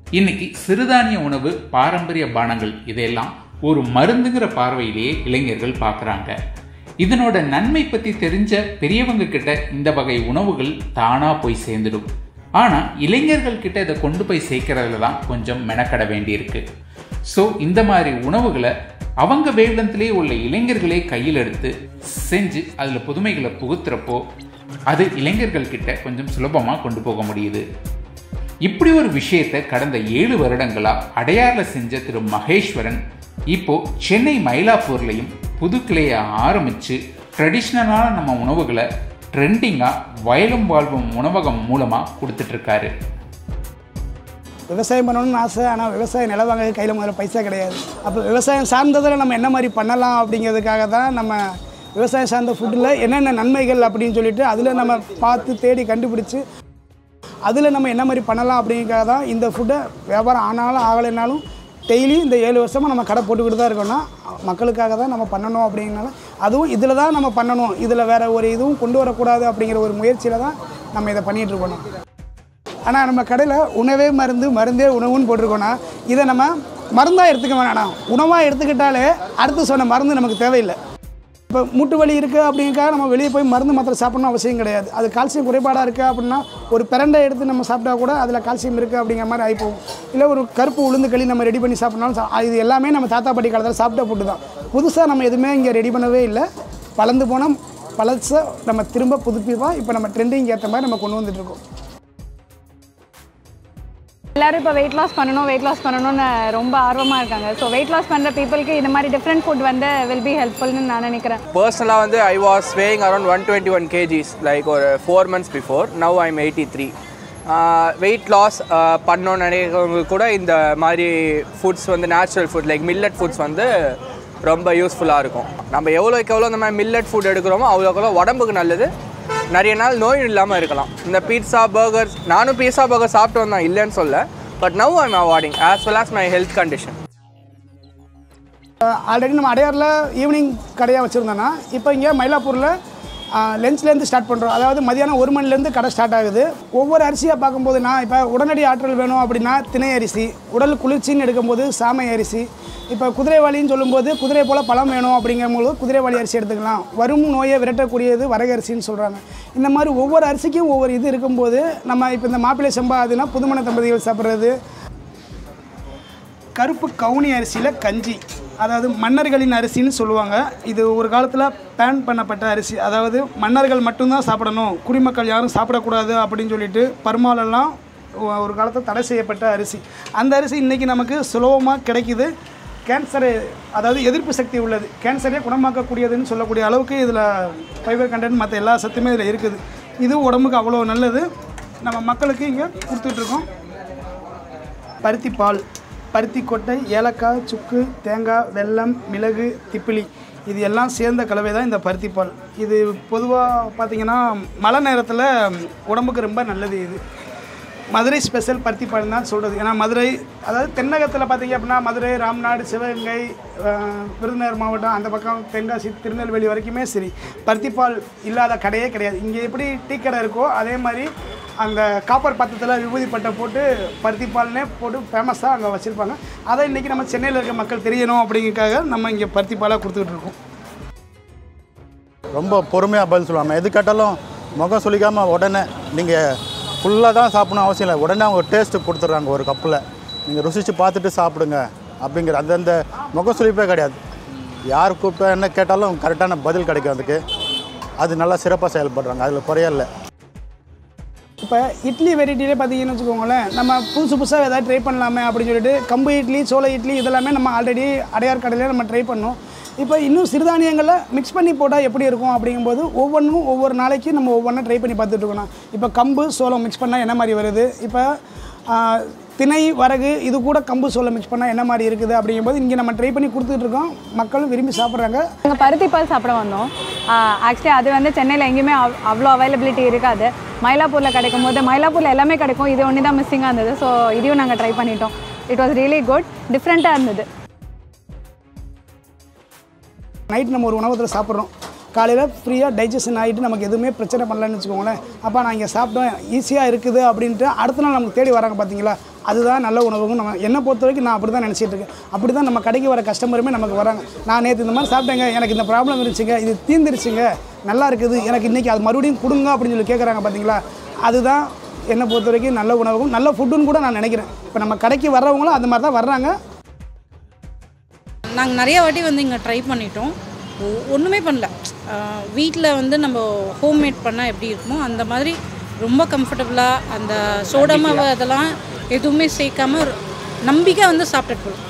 இன்னைக்கு சிறுதானிய உணவு பாரம்பரிய பானங்கள் இதையெல்லாம் ஒரு மருந்துங்கிற பார்வையிலேயே இளைஞர்கள் பார்க்குறாங்க இதனோட நன்மை பற்றி தெரிஞ்ச பெரியவங்க கிட்ட இந்த வகை உணவுகள் தானா போய் சேர்ந்துடும் ஆனால் இளைஞர்கள் கிட்ட இதை கொண்டு போய் சேர்க்கறதுல தான் கொஞ்சம் மெனக்கட வேண்டியிருக்கு ஸோ இந்த மாதிரி உணவுகளை அவங்க வேவ்லத்திலே உள்ள இளைஞர்களே கையில் எடுத்து செஞ்சு அதில் புதுமைகளை புகுத்துறப்போ அது இளைஞர்கள் கிட்ட கொஞ்சம் சுலபமாக கொண்டு போக முடியுது இப்படி ஒரு விஷயத்தை கடந்த ஏழு வருடங்களா அடையாறுல செஞ்ச திரு மகேஸ்வரன் இப்போ சென்னை மயிலாப்பூர்லையும் புது கிளையை ஆரம்பிச்சு ட்ரெடிஷ்னலான நம்ம உணவுகளை ட்ரெண்டிங்காக வயலும் வாழ்வும் உணவகம் மூலமாக கொடுத்துட்டு இருக்காரு விவசாயம் பண்ணணும்னு ஆசை ஆனால் விவசாயம் நிலம் வாங்க கையில் முதல்ல பைசா கிடையாது அப்போ விவசாயம் சார்ந்ததில் நம்ம என்ன மாதிரி பண்ணலாம் அப்படிங்கிறதுக்காக தான் நம்ம விவசாயம் சார்ந்த ஃபுட்டில் என்னென்ன நன்மைகள் அப்படின்னு சொல்லிட்டு அதில் நம்ம பார்த்து தேடி கண்டுபிடிச்சி அதில் நம்ம என்ன மாதிரி பண்ணலாம் அப்படிங்கிறதுக்காக தான் இந்த ஃபுட்டை வியாபாரம் ஆனாலும் ஆகலைனாலும் டெய்லி இந்த ஏழு வருஷமாக நம்ம கடை போட்டுக்கிட்டு தான் இருக்கோம்னா மக்களுக்காக தான் நம்ம பண்ணணும் அப்படிங்கிறனால அதுவும் இதில் தான் நம்ம பண்ணணும் இதில் வேறு ஒரு இதுவும் கொண்டு வரக்கூடாது அப்படிங்கிற ஒரு முயற்சியில் தான் நம்ம இதை பண்ணிகிட்டு இருக்கணும் ஆனால் நம்ம கடையில் உணவே மருந்து மருந்தே உணவுன்னு போட்டிருக்கோன்னா இதை நம்ம மருந்தாக எடுத்துக்க வேணாம் உணவாக எடுத்துக்கிட்டாலே அடுத்து சொன்ன மருந்து நமக்கு தேவையில்லை இப்போ மூட்டு வலி இருக்குது அப்படிங்கிறக்காக நம்ம வெளியே போய் மருந்து மாத்திரை சாப்பிடணும் அவசியம் கிடையாது அது கால்சியம் குறைபாடாக இருக்குது அப்படின்னா ஒரு பிரண்டை எடுத்து நம்ம சாப்பிட்டா கூட அதில் கால்சியம் இருக்குது அப்படிங்கிற மாதிரி ஆகிப்போகும் இல்லை ஒரு கருப்பு உளுந்து களி நம்ம ரெடி பண்ணி சாப்பிட்னாலும் சா- இது எல்லாமே நம்ம தாத்தா பாட்டி காலத்தில் சாப்பிட்ட ஃபுட்டு தான் புதுசாக நம்ம எதுவுமே இங்கே ரெடி பண்ணவே இல்லை பழந்து போனால் பழசை நம்ம திரும்ப புதுப்பிப்போம் இப்போ நம்ம ட்ரெண்டிங் ஏற்ற மாதிரி நம்ம கொண்டு வந்துட்டு இருக்கோம் எல்லாரும் இப்போ வெயிட் லாஸ் பண்ணணும் வெயிட் லாஸ் பண்ணணும்னு ரொம்ப ஆர்வமாக இருக்காங்க ஸோ வெயிட் லாஸ் பண்ணுற பீப்புளுக்கு இந்த மாதிரி டிஃப்ரெண்ட் ஃபுட் வந்து வில் பி ஹெல்ப்ஃபுல்னு நான் நினைக்கிறேன் பர்சனலாக வந்து I was weighing around one twenty one KGs like ஒரு four months before now I'm eighty three weight loss பண்ணோன்னு நினைக்கிறவங்க கூட இந்த மாதிரி ஃபுட்ஸ் வந்து natural food like millet foods வந்து ரொம்ப யூஸ்ஃபுல்லாக இருக்கும் நம்ம எவ்வளோக்கு எவ்வளோ இந்த மாதிரி மில்லட் ஃபுட் எடுக்கிறோமோ அவ்வளோக்கு எவ்வளோ உடம்புக்கு நல்லது நிறைய நாள் நோய் இல்லாமல் இருக்கலாம் இந்த பீட்சா பர்கர்ஸ் நானும் பீட்சா பர்கர் சாப்பிட்டு வந்தேன் இல்லைன்னு சொல்ல பட் நவ் ஐம் அவார்டிங் as well as my health condition already நம்ம அடையாரில் ஈவினிங் கடையாக வச்சுருந்தோன்னா இப்போ இங்கே மயிலாப்பூரில் லஞ்ச்லேருந்து ஸ்டார்ட் பண்ணுறோம் அதாவது மதியானம் ஒரு மணிலேருந்து கடை ஸ்டார்ட் ஆகுது ஒவ்வொரு அரிசியாக பார்க்கும்போது நான் இப்போ உடனடி ஆற்றல் வேணும் அப்படின்னா திணை அரிசி உடல் குளிர்ச்சின்னு எடுக்கும்போது சாமை அரிசி இப்போ குதிரைவாளின்னு சொல்லும்போது குதிரை போல் பழம் வேணும் அப்படிங்கும்போது குதிரைவாளி அரிசி எடுத்துக்கலாம் வரும் நோயை விரட்டக்கூடியது வரகரிசின்னு சொல்கிறாங்க இந்த மாதிரி ஒவ்வொரு அரிசிக்கும் ஒவ்வொரு இது இருக்கும்போது நம்ம இப்போ இந்த மாப்பிள்ளை சம்பா அதுனா புதுமண தம்பதிகள் சாப்பிட்றது கருப்பு கவுனி அரிசியில் கஞ்சி அதாவது மன்னர்களின் அரிசின்னு சொல்லுவாங்க இது ஒரு காலத்தில் பேன் பண்ணப்பட்ட அரிசி அதாவது மன்னர்கள் மட்டும்தான் சாப்பிடணும் குடிமக்கள் யாரும் சாப்பிடக்கூடாது அப்படின்னு சொல்லிட்டு பருமாலெல்லாம் ஒ- ஒரு காலத்தில் தடை செய்யப்பட்ட அரிசி அந்த அரிசி இன்றைக்கி நமக்கு சுலபமாக கிடைக்குது கேன்சரு அதாவது எதிர்ப்பு சக்தி உள்ளது கேன்சரே குணமாக்கக்கூடியதுன்னு சொல்லக்கூடிய அளவுக்கு இதில் ஃபைபர் கண்டென்ட் மற்ற எல்லா சத்துமே இதில் இருக்குது இது உடம்புக்கு அவ்வளோ நல்லது நம்ம மக்களுக்கு இங்கே கொடுத்துட்ருக்கோம் பருத்தி பால் பருத்தி கொட்டை ஏலக்காய் சுக்கு தேங்காய் வெல்லம் மிளகு திப்பிலி இது எல்லாம் சேர்ந்த கலவை தான் இந்த பருத்தி பால் இது பொதுவாக பார்த்தீங்கன்னா மழை நேரத்தில் உடம்புக்கு ரொம்ப நல்லது இது மதுரை ஸ்பெஷல் பருத்தி பால் தான் சொல்கிறது ஏன்னா மதுரை அதாவது தென்னகத்தில் பார்த்தீங்க அப்படின்னா மதுரை ராம்நாடு சிவகங்கை அஹ், விருதுநகர் மாவட்டம் அந்த பக்கம் தென்காசி திருநெல்வேலி வரைக்குமே சரி பருத்தி பால் இல்லாத கடையே கிடையாது இங்கே எப்படி டீ கடை இருக்கோ அதே மாதிரி அந்த காப்பர் பாத்திரத்தில் விபூதி பட்டை போட்டு பருத்தி பால்னே போட்டு ஃபேமஸாக அங்கே வச்சுருப்பாங்க அதை இன்றைக்கி நம்ம சென்னையில் இருக்க மக்கள் தெரியணும் அப்படிங்கிறதுக்காக நம்ம இங்கே பருத்தி பாலாக கொடுத்துக்கிட்டு இருக்கோம் ரொம்ப பொறுமையாக பதில் சொல்லுவாங்க எது கேட்டாலும் முகம் சொல்லிக்காமல் உடனே நீங்கள் ஃபுல்லாக தான் சாப்பிடணும் அவசியம் இல்லை உடனே அவங்க டேஸ்ட்டு கொடுத்துட்றாங்க ஒரு கப்பில் நீங்கள் ருசித்து பார்த்துட்டு சாப்பிடுங்க அப்படிங்கிற அது அந்த முகம் சுளிப்பே கிடையாது யார் கூப்பிட்டா என்ன கேட்டாலும் கரெக்டான பதில் கிடைக்கும் அதுக்கு அது நல்லா சிறப்பாக செயல்படுறாங்க அதில் குறையே இல்லை இப்போ இட்லி வெரைட்டிலே பார்த்தீங்கன்னு வச்சுக்கோங்களேன் நம்ம புதுசு புதுசாக ஏதாவது ட்ரை பண்ணலாமே அப்படின்னு சொல்லிட்டு கம்பு இட்லி சோள இட்லி இதெல்லாமே நம்ம ஆல்ரெடி அடையார் கடையிலே நம்ம ட்ரை பண்ணோம் இப்போ இன்னும் சிறுதானியங்களை மிக்ஸ் பண்ணி போட்டால் எப்படி இருக்கும் அப்படிங்கும்போது ஒவ்வொன்றும் ஒவ்வொரு நாளைக்கு நம்ம ஒவ்வொன்றா ட்ரை பண்ணி பார்த்துட்டு இருக்கணும் இப்போ கம்பு சோளம் மிக்ஸ் பண்ணால் என்ன மாதிரி வருது இப்போ ஆ, திணை வரகு இது கூட கம்பு சோளம் மிக்ஸ் பண்ணால் என்ன மாதிரி இருக்குது அப்படிங்கும்போது இங்கே நம்ம ட்ரை பண்ணி கொடுத்துட்டு இருக்கோம் மக்களும் விரும்பி சாப்பிட்றாங்க நாங்கள் பருத்தி பால் சாப்பிட வந்தோம் ஆக்சுவலி அது வந்து சென்னையில் எங்கேயுமே அவ்- அவ்வளோ அவைலபிலிட்டி இருக்காது மயிலாப்பூரில் கிடைக்கும் போது மயிலாப்பூரில் எல்லாமே கிடைக்கும் இது ஒன்று தான் மிஸ்ஸிங்காக இருந்தது ஸோ இதையும் நாங்கள் ட்ரை பண்ணிட்டோம் இட் வாஸ் ரியலி குட் டிஃப்ரெண்ட்டாக இருந்தது நைட் நம்ம ஒரு உணவகத்தில் சாப்பிட்றோம் காலையில் ஃப்ரீயாக டைஜஷன் ஆகிட்டு நமக்கு எதுவுமே பிரச்சனை பண்ணலன்னு வச்சுக்கோங்களேன் அப்போ நான் இங்கே சாப்பிட்டோம் ஈஸியாக இருக்குது அப்படின்ட்டு அடுத்த நாள் நமக்கு தேடி வராங்க பார்த்தீங்களா அதுதான் நல்ல உணவுங்க நம்ம என்னை பொறுத்த வரைக்கும் நான் அப்படி தான் நினச்சிட்டு இருக்கேன் அப்படி தான் நம்ம கடைக்கு வர கஸ்டமருமே நமக்கு வராங்க நான் நேற்று இந்த மாதிரி சாப்பிட்டேங்க எனக்கு இந்த ப்ராப்ளம் இருந்துச்சுங்க இது தீர்ந்துருச்சுங்க நல்லா இருக்குது எனக்கு இன்றைக்கி அது மறுபடியும் கொடுங்க அப்படின்னு சொல்லி கேட்குறாங்க பார்த்தீங்களா அதுதான் என்னை பொறுத்த வரைக்கும் நல்ல உணவும் நல்ல ஃபுட்டுன்னு கூட நான் நினைக்கிறேன் இப்போ நம்ம கடைக்கு வர்றவங்களும் அந்த மாதிரி தான் வர்றாங்க நாங்கள் நிறைய வாட்டி வந்து இங்கே ட்ரை பண்ணிட்டோம் ஒ- ஒன்றுமே பண்ணல வீட்டில் வந்து நம்ம ஹோம்மேட் பண்ணால் எப்படி இருக்குமோ அந்த மாதிரி ரொம்ப கம்ஃபர்டபுளாக அந்த சோடா மாவு அதெல்லாம் எதுவுமே சேர்க்காம ஒரு நம்பிக்கை வந்து சாப்பிட்டுட்டு போகலாம்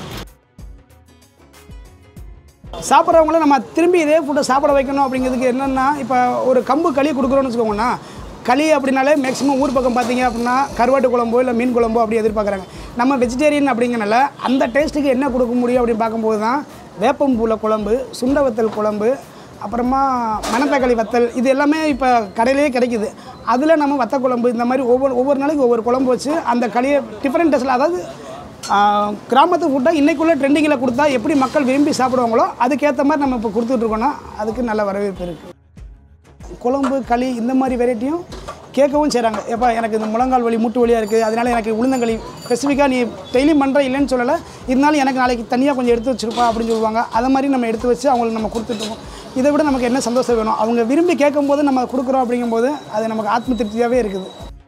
சாப்பிட்றவங்கள நம்ம திரும்பி இதே ஃபுட்டை சாப்பிட வைக்கணும் அப்படிங்கிறதுக்கு என்னென்னா இப்போ ஒரு கம்பு களி கொடுக்குறோன்னு வச்சுக்கோங்கண்ணா களி அப்படின்னாலே மேக்ஸிமம் ஊர் பக்கம் பார்த்தீங்க அப்படின்னா கருவாட்டு குழம்போ இல்லை மீன் குழம்போ அப்படி எதிர்பார்க்குறாங்க நம்ம வெஜிடேரியன் அப்படிங்கிறனால அந்த டேஸ்ட்டுக்கு என்ன கொடுக்க முடியும் அப்படின்னு பார்க்கும்போது தான் வேப்பம்பூல குழம்பு சுண்ட வத்தல் குழம்பு அப்புறமா மணத்தக்காளி வத்தல் இது எல்லாமே இப்போ கடையிலேயே கிடைக்குது அதில் நம்ம வத்த குழம்பு இந்த மாதிரி ஒவ்வொரு ஒவ்வொரு நாளைக்கு ஒவ்வொரு குழம்பு வச்சு அந்த களியை டிஃப்ரெண்ட் டேஸ்ட்டில் அதாவது ஆஹ் கிராமத்து ஃபுட்டை இன்றைக்குள்ள ட்ரெண்டிங்கில் கொடுத்தா எப்படி மக்கள் விரும்பி சாப்பிடுவாங்களோ அதுக்கேற்ற மாதிரி நம்ம இப்போ கொடுத்துட்ருக்கோன்னா அதுக்கு நல்ல வரவேற்பு இருக்குது குழம்பு களி இந்த மாதிரி வெரைட்டியும் கேட்கவும் செய்கிறாங்க எப்பா எனக்கு இந்த முழங்கால் வலி மூட்டு வலியாக இருக்குது அதனால எனக்கு உளுந்தங்களி ஸ்பெசிஃபிக்காக நீ டெய்லியும் பண்ணுற இல்லைன்னு சொல்லலை இருந்தாலும் எனக்கு நாளைக்கு தனியாக கொஞ்சம் எடுத்து வச்சிருப்பா அப்படின்னு சொல்லுவாங்க அதை மாதிரி நம்ம எடுத்து வச்சு அவங்களுக்கு நம்ம கொடுத்துட்ருக்கோம் இதை விட நமக்கு என்ன சந்தோஷம் வேணும் அவங்க விரும்பி கேட்கும்போது நம்ம கொடுக்குறோம் அப்படிங்கும்போது அது நமக்கு ஆத்ம திருப்தியாகவே இருக்குது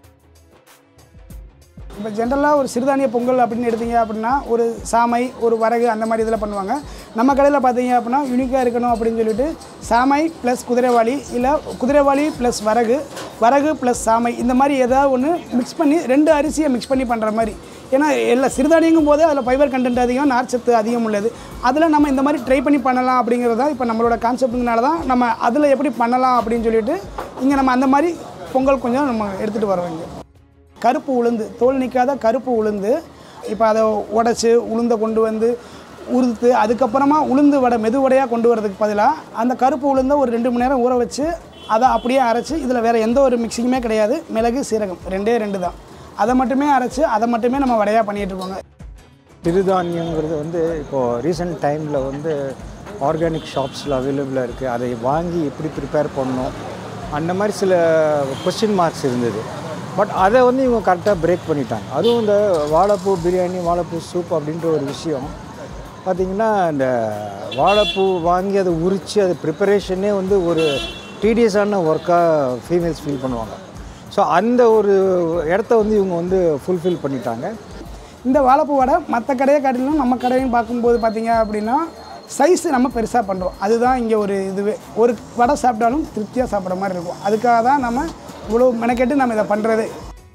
இப்போ ஜென்ரலாக ஒரு சிறுதானிய பொங்கல் அப்படின்னு எடுத்தீங்க அப்படின்னா ஒரு சாமை ஒரு வரகு அந்த மாதிரி இதில் பண்ணுவாங்க நம்ம கடையில் பார்த்தீங்க அப்படின்னா யூனிக்காக இருக்கணும் அப்படின்னு சொல்லிட்டு சாமை ப்ளஸ் குதிரைவாளி இல்லை குதிரைவாளி ப்ளஸ் வரகு வரகு ப்ளஸ் சாமை இந்த மாதிரி ஏதாவது ஒன்று மிக்ஸ் பண்ணி ரெண்டு அரிசியை மிக்ஸ் பண்ணி பண்ணுற மாதிரி ஏன்னா எல்லா சிறுதானியங்கும் போது அதில் ஃபைபர் கண்டென்ட் அதிகம் நார்ச்சத்து அதிகம் உள்ளது அதில் நம்ம இந்த மாதிரி ட்ரை பண்ணி பண்ணலாம் அப்படிங்கிறது தான் இப்போ நம்மளோட கான்செப்ட்டுனால தான் நம்ம அதில் எப்படி பண்ணலாம் அப்படின்னு சொல்லிட்டு இங்கே நம்ம அந்த மாதிரி பொங்கல் கொஞ்சம் நம்ம எடுத்துகிட்டு வரோம் இங்கே கருப்பு உளுந்து தோல் நிற்காத கருப்பு உளுந்து இப்போ அதை உடச்சி உளுந்தை கொண்டு வந்து உறுத்து அதுக்கப்புறமா உளுந்து வடை மெது வடையாக கொண்டு வரதுக்கு பதிலாக அந்த கருப்பு உளுந்தை ஒரு ரெண்டு மணி நேரம் ஊற வச்சு அதை அப்படியே அரைச்சி இதில் வேறு எந்த ஒரு மிக்சிங்குமே கிடையாது மிளகு சீரகம் ரெண்டே ரெண்டு தான் அதை மட்டுமே அரைச்சி அதை மட்டுமே நம்ம வடையாக பண்ணிகிட்டு இருக்கோங்க சிறுதானியங்கிறது வந்து இப்போது ரீசெண்ட் டைமில் வந்து ஆர்கானிக் ஷாப்ஸில் அவைலபிளாக இருக்குது அதை வாங்கி எப்படி ப்ரிப்பேர் பண்ணணும் அந்த மாதிரி சில கொஸ்டின் மார்க்ஸ் இருந்தது பட் அதை வந்து இவங்க கரெக்டாக பிரேக் பண்ணிட்டாங்க அதுவும் இந்த வாழைப்பூ பிரியாணி வாழைப்பூ சூப் அப்படின்ற ஒரு விஷயம் பார்த்திங்கன்னா இந்த வாழைப்பூ வாங்கி அதை உரித்து அது ப்ரிப்பரேஷனே வந்து ஒரு டீடியஸான ஒர்க்காக ஃபீமேல்ஸ் ஃபீல் பண்ணுவாங்க ஸோ அந்த ஒரு இடத்த வந்து இவங்க வந்து ஃபுல்ஃபில் பண்ணிட்டாங்க இந்த வாழைப்பூ வடை மற்ற கடையை காட்டிலும் நம்ம கடையும் பார்க்கும்போது பார்த்தீங்க அப்படின்னா சைஸ் நம்ம பெருசாக பண்ணுறோம் அதுதான் இங்கே ஒரு இதுவே ஒரு வடை சாப்பிட்டாலும் திருப்தியாக சாப்பிட்ற மாதிரி இருக்கும் அதுக்காக தான் நம்ம இவ்வளோ மெனக்கெட்டு நம்ம இதை பண்ணுறதே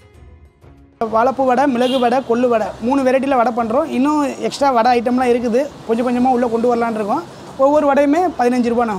வாழைப்பூ வடை மிளகு வடை கொள்ளு வடை மூணு வெரைட்டியில் வடை பண்ணுறோம் இன்னும் எக்ஸ்ட்ரா வடை ஐட்டம்லாம் இருக்குது கொஞ்சம் கொஞ்சமாக உள்ளே கொண்டு வரலான்னு இருக்கோம் ஒவ்வொரு வடையுமே பதினஞ்சு ரூபாண்ணா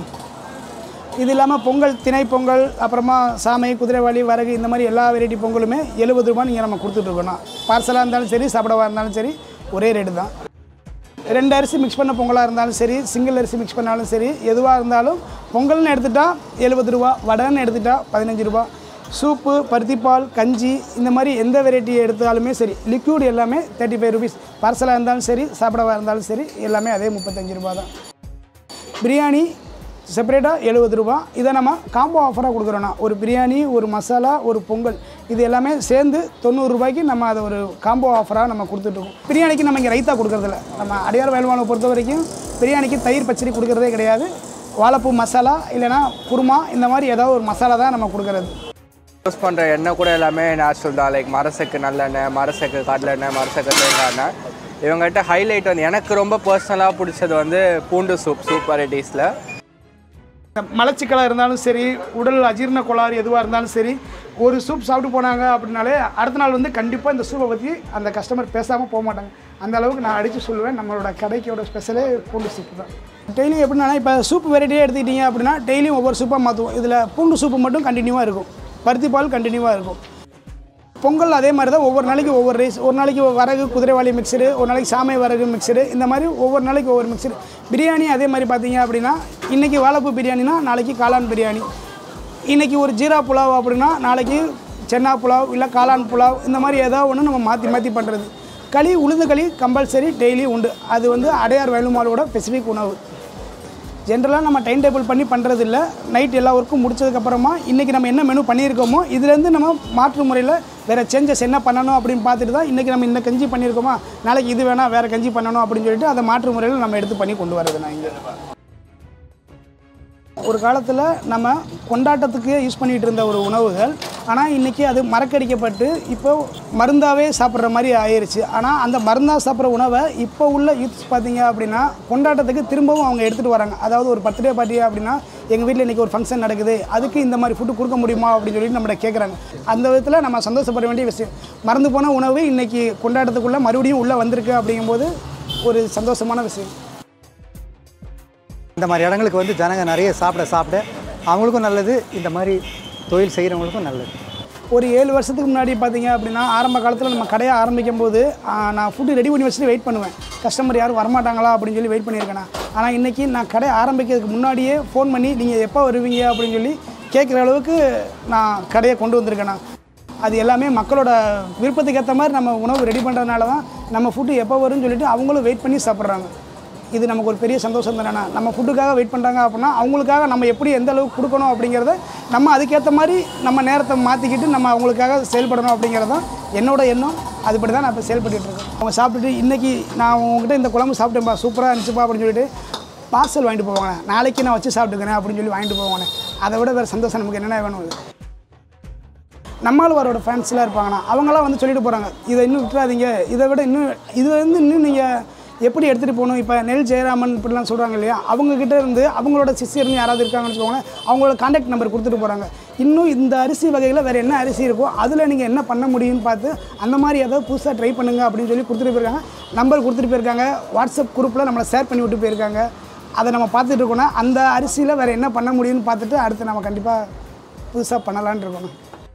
இது இல்லாமல் பொங்கல் திணை பொங்கல் அப்புறமா சாமை குதிரைவாளி வரகு இந்த மாதிரி எல்லா வெரைட்டி பொங்கலுமே எழுபது ரூபான்னு இங்கே நம்ம கொடுத்துட்ருக்கோண்ணா பார்சலாக இருந்தாலும் சரி சாப்பிடவா இருந்தாலும் சரி ஒரே ரேட்டு தான் ரெண்டு அரிசி மிக்ஸ் பண்ண பொங்கலாக இருந்தாலும் சரி சிங்கிள் அரிசி மிக்ஸ் பண்ணாலும் சரி எதுவாக இருந்தாலும் பொங்கல்னு எடுத்துட்டா எழுபது ரூபா வடைன்னு எடுத்துட்டா பதினஞ்சு ரூபா சூப்பு பருத்திப்பால் கஞ்சி இந்த மாதிரி எந்த வெரைட்டி எடுத்தாலுமே சரி லிக்யூட் எல்லாமே தேர்ட்டி ஃபைவ் ருபீஸ் பார்சலாக இருந்தாலும் சரி சாப்பிடவா இருந்தாலும் சரி எல்லாமே அதே முப்பத்தஞ்சு ரூபா தான் பிரியாணி செப்பரேட்டாக எழுபது ரூபா இதை நம்ம காம்போ ஆஃபராக கொடுக்குறோண்ணா ஒரு பிரியாணி ஒரு மசாலா ஒரு பொங்கல் இது எல்லாமே சேர்ந்து தொண்ணூறு ரூபாய்க்கு நம்ம அதை ஒரு காம்போ ஆஃபராக நம்ம கொடுத்துட்ருக்கோம் பிரியாணிக்கு நம்ம இங்கே ரைத்தா கொடுக்குறதில்ல நம்ம அடையார் வயல்வானை பொறுத்த வரைக்கும் பிரியாணிக்கு தயிர் பச்சடி கொடுக்குறதே கிடையாது வாழைப்பூ மசாலா இல்லைன்னா குருமா இந்த மாதிரி ஏதாவது ஒரு மசாலா தான் நம்ம கொடுக்குறது யூஸ் பண்ணுற எண்ணெய் கூட எல்லாமே நேச்சுரல் தான் லைக் மரசெக்கு நல்லெண்ணெய் மரசெக்கு கடலெண்ணெய் மரசெக்கு தேங்காய் எண்ணெய் இவங்ககிட்ட ஹைலைட் வந்து எனக்கு ரொம்ப பர்சனலாக பிடிச்சது வந்து பூண்டு சூப் சூப் வெரைட்டிஸில் மலச்சிக்கலாக இருந்தாலும் சரி உடல் அஜீரண கோளாறு எதுவாக இருந்தாலும் சரி ஒரு சூப் சாப்பிட்டு போனாங்க அப்படின்னாலே அடுத்த நாள் வந்து கண்டிப்பாக இந்த சூப்பை பற்றி அந்த கஸ்டமர் பேசாமல் போக மாட்டாங்க அந்த அளவுக்கு நான் அடித்து சொல்லுவேன் நம்மளோட கடைக்கோட ஸ்பெஷலே பூண்டு சூப்பு தான் டெய்லியும் எப்படின்னா இப்போ சூப் வெரைட்டியே எடுத்துக்கிட்டீங்க அப்படின்னா டெய்லியும் ஒவ்வொரு சூப்பாக மாற்றுவோம் இதில் பூண்டு சூப்பு மட்டும் கண்டினியூவாக இருக்கும் பருத்தி பால் கண்டினியூவாக இருக்கும் பொங்கல் அதே மாதிரி தான் ஒவ்வொரு நாளைக்கு ஒவ்வொரு ரைஸ் ஒரு நாளைக்கு வரகு குதிரைவாளி மிக்சரு ஒரு நாளைக்கு சாமை வரகு மிக்சரு இந்த மாதிரி ஒவ்வொரு நாளைக்கு ஒவ்வொரு மிக்சரு பிரியாணி அதே மாதிரி பார்த்தீங்க அப்படின்னா இன்றைக்கி வாழைப்பூ பிரியாணினா நாளைக்கு காளான் பிரியாணி இன்றைக்கி ஒரு ஜீரா புலாவ் அப்படின்னா நாளைக்கு சென்னா புலாவ் இல்லை காளான் புலாவ் இந்த மாதிரி ஏதாவது ஒன்று நம்ம மாற்றி மாற்றி பண்ணுறது களி உளுந்து களி கம்பல்சரி டெய்லி உண்டு அது வந்து அடையார் வேலுமாலோட ஸ்பெசிஃபிக் உணவு ஜென்ரலாக நம்ம டைம் டேபிள் பண்ணி பண்ணுறது இல்லை நைட் எல்லா ஒர்க்கும் முடிச்சதுக்கப்புறமா இன்றைக்கி நம்ம என்ன மெனு பண்ணியிருக்கோமோ இதுலேருந்து நம்ம மாற்று முறையில் வேறு சேஞ்சஸ் என்ன பண்ணணும் அப்படின்னு பார்த்துட்டு தான் இன்றைக்கி நம்ம இந்த கஞ்சி பண்ணியிருக்கோமா நாளைக்கு இது வேணால் வேறு கஞ்சி பண்ணணும் அப்படின்னு சொல்லிட்டு அதை மாற்று முறையில் நம்ம எடுத்து பண்ணி கொண்டு வரது நான் இங்கே ஒரு காலத்தில் நம்ம கொண்டாட்டத்துக்கு யூஸ் பண்ணிகிட்டு இருந்த ஒரு உணவுகள் ஆனால் இன்றைக்கி அது மறக்கடிக்கப்பட்டு இப்போ மருந்தாகவே சாப்பிட்ற மாதிரி ஆயிருச்சு ஆனால் அந்த மருந்தாக சாப்பிட்ற உணவை இப்போ உள்ள யூத்ஸ் பார்த்தீங்க அப்படின்னா கொண்டாட்டத்துக்கு திரும்பவும் அவங்க எடுத்துகிட்டு வராங்க அதாவது ஒரு பர்த்டே பார்ட்டி அப்படின்னா எங்கள் வீட்டில் இன்றைக்கி ஒரு ஃபங்க்ஷன் நடக்குது அதுக்கு இந்த மாதிரி ஃபுட்டு கொடுக்க முடியுமா அப்படின்னு சொல்லிட்டு நம்மகிட்ட கேட்குறாங்க அந்த விதத்தில் நம்ம சந்தோஷப்பட வேண்டிய விஷயம் மறந்து போன உணவு இன்றைக்கி கொண்டாட்டத்துக்குள்ளே மறுபடியும் உள்ளே வந்திருக்கு அப்படிங்கும்போது ஒரு சந்தோஷமான விஷயம் இந்த மாதிரி இடங்களுக்கு வந்து ஜனங்க நிறைய சாப்பிட சாப்பிட அவங்களுக்கும் நல்லது இந்த மாதிரி தொழில் செய்கிறவங்களுக்கும் நல்லது ஒரு ஏழு வருஷத்துக்கு முன்னாடி பார்த்தீங்க அப்படின்னா ஆரம்ப காலத்தில் நம்ம கடையை ஆரம்பிக்கும் போது ஆ, நான் ஃபுட்டு ரெடி பண்ணி வச்சுட்டு வெயிட் பண்ணுவேன் கஸ்டமர் யாரும் வரமாட்டாங்களா அப்படின்னு சொல்லி வெயிட் பண்ணியிருக்கேன் நான். ஆனால் இன்றைக்கி நான் கடை ஆரம்பிக்கிறதுக்கு முன்னாடியே ஃபோன் பண்ணி நீங்கள் எப்போ வருவீங்க அப்படின்னு சொல்லி கேட்குற அளவுக்கு நான் கடையை கொண்டு வந்திருக்கேன் நான். அது எல்லாமே மக்களோட விருப்பத்துக்கு ஏற்ற மாதிரி நம்ம உணவு ரெடி பண்ணுறதுனால தான் நம்ம ஃபுட்டு எப்போ வரும்னு சொல்லிட்டு அவங்களும் வெயிட் பண்ணி சாப்பிட்றாங்க இது நமக்கு ஒரு பெரிய சந்தோஷம் தானே நம்ம ஃபுட்டுக்காக வெயிட் பண்ணுறாங்க அப்படின்னா அவங்களுக்காக நம்ம எப்படி எந்த அளவுக்கு கொடுக்கணும் அப்படிங்கிறத நம்ம அதுக்கேற்ற மாதிரி நம்ம நேரத்தை மாற்றிக்கிட்டு நம்ம அவங்களுக்காக செயல்படணும் அப்படிங்கிறது தான் என்னோட எண்ணம் அதுபடி தான் நான் இப்போ செயல்பட்டுட்டு இருக்கேன் அவங்க சாப்பிட்டுட்டு இன்றைக்கி நான் உங்ககிட்ட இந்த குழம்பு சாப்பிட்டேன்ப்பா சூப்பராக இருந்துச்சுப்பா அப்படின்னு சொல்லிட்டு பார்சல் வாங்கிட்டு போவாங்க நாளைக்கு நான் வச்சு சாப்பிட்டுக்கிறேன் அப்படின்னு சொல்லி வாங்கிட்டு போவாங்க அதை விட வேறு சந்தோஷம் நமக்கு என்னென்ன வேணும் அது நம்மாழ்வாரோட ஃபேன்ஸ்லாம் இருப்பாங்கண்ணா அவங்களாம் வந்து சொல்லிட்டு போகிறாங்க இதை இன்னும் விட்டுறாதீங்க இதை விட இன்னும் இது வந்து இன்னும் நீங்கள் எப்படி எடுத்துகிட்டு போகணும் இப்போ நெல் ஜெயராமன் இப்படிலாம் சொல்கிறாங்க இல்லையா அவங்கக்கிட்ட இருந்து அவங்களோட சிஸ்டர்னு யாராவது இருக்காங்கன்னு வச்சுக்கோங்களேன் அவங்களோட காண்டாக்ட் நம்பர் கொடுத்துட்டு போகிறாங்க இன்னும் இந்த அரிசி வகையில் வேறு என்ன அரிசி இருக்கோ அதில் நீங்கள் என்ன பண்ண முடியும்னு பார்த்து அந்த மாதிரி ஏதாவது புதுசாக ட்ரை பண்ணுங்க அப்படின்னு சொல்லி கொடுத்துட்டு போயிருக்காங்க நம்பர் கொடுத்துட்டு போயிருக்காங்க வாட்ஸ்அப் குரூப்பில் நம்மளை ஷேர் பண்ணி விட்டு போயிருக்காங்க அதை நம்ம பார்த்துட்டு இருக்கோம்னா அந்த அரிசியில் வேறு என்ன பண்ண முடியும்னு பார்த்துட்டு அடுத்து நம்ம கண்டிப்பாக புதுசாக பண்ணலான்னு இருக்கணும்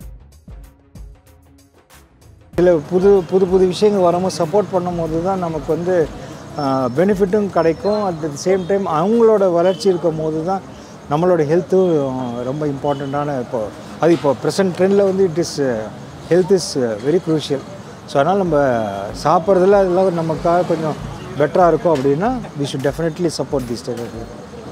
சில புது புது புது விஷயங்கள் வரும்போது சப்போர்ட் பண்ணும்போது தான் நமக்கு வந்து பெனிஃபிட்டும் கிடைக்கும் அட் த சேம் டைம் அவங்களோட வளர்ச்சி இருக்கும் போது தான் நம்மளோட ஹெல்த்தும் ரொம்ப இம்பார்ட்டண்ட்டான இப்போ அது இப்போ ப்ரெசன்ட் ட்ரெண்டில் வந்து it is health is very crucial so அதனால் நம்ம சாப்பிட்றதுல அதெல்லாம் நமக்காக கொஞ்சம் பெட்டராக இருக்கும் அப்படின்னா we should definitely support this type of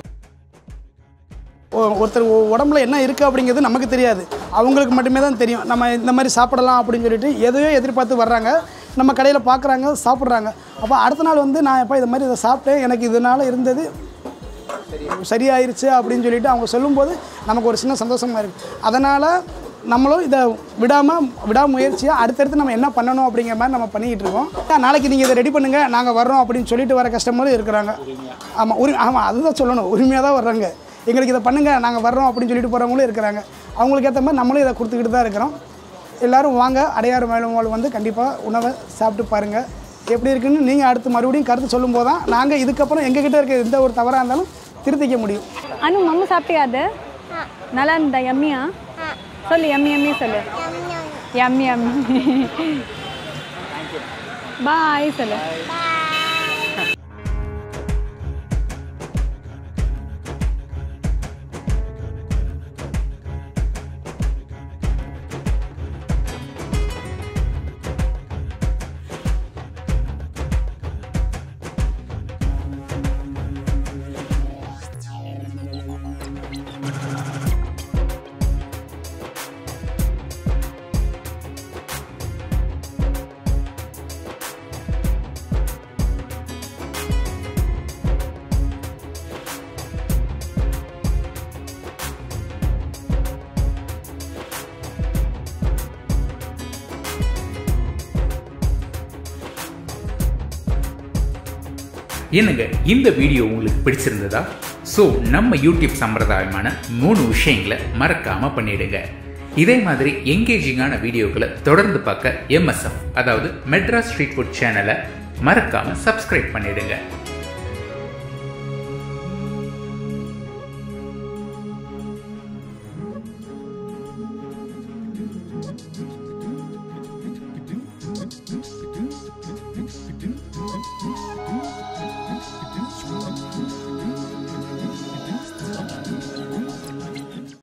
ஒ- ஒருத்தர் ஒ- உடம்புல என்ன இருக்குது அப்படிங்கிறது நமக்கு தெரியாது அவங்களுக்கு மட்டுமே தான் தெரியும் நம்ம இந்த மாதிரி சாப்பிடலாம் அப்படின்னு சொல்லிட்டு எதையோ எதிர்பார்த்து வர்றாங்க நம்ம கடையில் பார்க்குறாங்க சாப்பிட்றாங்க அப்போ அடுத்த நாள் வந்து நான் எப்போ இது மாதிரி இதை சாப்பிட்டேன் எனக்கு இதனால் இருந்தது சரியாயிருச்சு அப்படின்னு சொல்லிட்டு அவங்க சொல்லும்போது நமக்கு ஒரு சின்ன சந்தோஷமாக இருக்குது அதனால் நம்மளும் இதை விடாமல் விடாமுயற்சியாக அடுத்தடுத்து நம்ம என்ன பண்ணணும் அப்படிங்கிற மாதிரி நம்ம பண்ணிக்கிட்டு இருக்கோம் நாளைக்கு நீங்கள் இதை ரெடி பண்ணுங்கள் நாங்கள் வர்றோம் அப்படின்னு சொல்லிட்டு வர கஸ்டமரும் இருக்கிறாங்க ஆமாம் உரி ஆமாம் அதுதான் சொல்லணும் உரிமையாக தான் வர்றாங்க எங்களுக்கு இதை பண்ணுங்கள் நாங்கள் வர்றோம் அப்படின்னு சொல்லிட்டு போகிறவங்களும் இருக்கிறாங்க அவங்களுக்கு ஏற்ற மாதிரி நம்மளும் இதை கொடுத்துக்கிட்டு தான் இருக்கிறோம் எல்லாரும் வாங்க அடையாறு மேலும் வந்து கண்டிப்பாக உணவை சாப்பிட்டு பாருங்கள் எப்படி இருக்குன்னு நீங்கள் அடுத்து மறுபடியும் கருத்து சொல்லும்போது தான் நாங்கள் இதுக்கப்புறம் எங்ககிட்ட இருக்க எந்த ஒரு தவறாக இருந்தாலும் திருத்திக்க முடியும் அனு மம்மு சாப்பிட்டியா அது நல்லா இருந்தா எம்மியா சொல்லு எம்மி எம்மி சொல்லு எம்மி எம்மி பாய் சொல்லு என்னங்க இந்த வீடியோ உங்களுக்கு பிடிச்சிருந்ததா ஸோ நம்ம யூடியூப் சம்பிரதாயமான மூணு விஷயங்களை மறக்காம பண்ணிடுங்க இதே மாதிரி எங்கேஜிங்கான வீடியோக்களை தொடர்ந்து பார்க்க எம்எஸ்எஃப் அதாவது மெட்ராஸ் ஸ்ட்ரீட் ஃபுட் சேனலை மறக்காம சப்ஸ்கிரைப் பண்ணிடுங்க